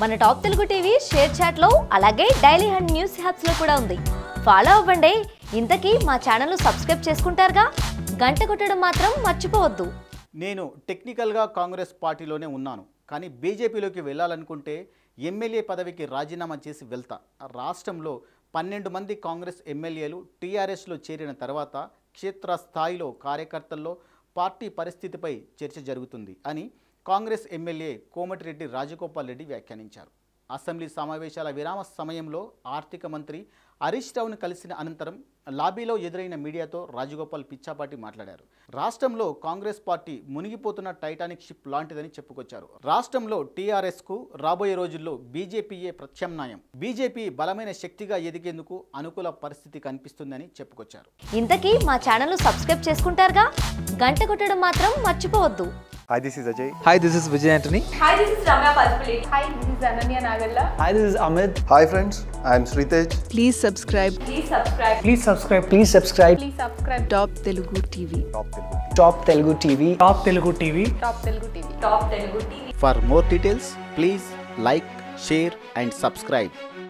మన top Telugu TV share చాట్లో అలాగే డైలీ హండ్ న్యూస్ హ్యాప్స్లో కూడా ఉంది ఫాలో అవ్వండి ఇంతకీ మా ఛానల్ సబ్స్క్రైబ్ చేసుకుంటారుగా గంట కొట్టడం మాత్రం మర్చిపోవద్దు నేను టెక్నికల్గా కాంగ్రెస్ పార్టీలోనే ఉన్నాను కానీ బీజేపీలోకి వెళ్ళాలనుకుంటే ఎమ్మెల్యే పదవికి రాజీనామా చేసి వెళ్తా రాష్ట్రంలో పన్నెండు మంది కాంగ్రెస్ ఎమ్మెల్యేలు టీఆర్ఎస్లో చేరిన తర్వాత క్షేత్రస్థాయిలో కార్యకర్తల్లో పార్టీ పరిస్థితిపై చర్చ జరుగుతుంది అని కాంగ్రెస్ ఎమ్మెల్యే కోమటిరెడ్డి రాజగోపాల్ రెడ్డి వ్యాఖ్యానించారు అసెంబ్లీ సమావేశాల విరామ సమయంలో ఆర్థిక మంత్రి హరీష్ రావును కలిసిన అనంతరం లాబీలో ఎదురైన మీడియాతో రాజగోపాల్ పిచ్చాపాటి మాట్లాడారు రాష్ట్రంలో కాంగ్రెస్ పార్టీ మునిగిపోతున్న టైటానిక్ షిప్ లాంటిదని చెప్పుకొచ్చారు రాష్ట్రంలో టీఆర్ఎస్కు రాబోయే రోజుల్లో బీజేపీయే ప్రత్యామ్నాయం బీజేపీ బలమైన శక్తిగా ఎదిగేందుకు అనుకూల పరిస్థితి కనిపిస్తుందని చెప్పుకొచ్చారు ఇంతకీ మా ఛానల్ సబ్స్క్రైబ్ చేసుకుంటారుగా గంట కొట్టడం మాత్రం మర్చిపోవద్దు Hi, this is Ajay. Hi, this is Vijay Antony. Hi, this is Ramya Paspalate. Hi, this is Ananya Nagalla. Hi, this is Amit. Hi, friends. I am Sritej. Please subscribe Please subscribe. Please subscribe. Please subscribe. Please subscribe. Top Telugu TV. Top Telugu. Top Telugu TV. Top Telugu TV. Top Telugu TV. Top Telugu TV. For more details please like share and subscribe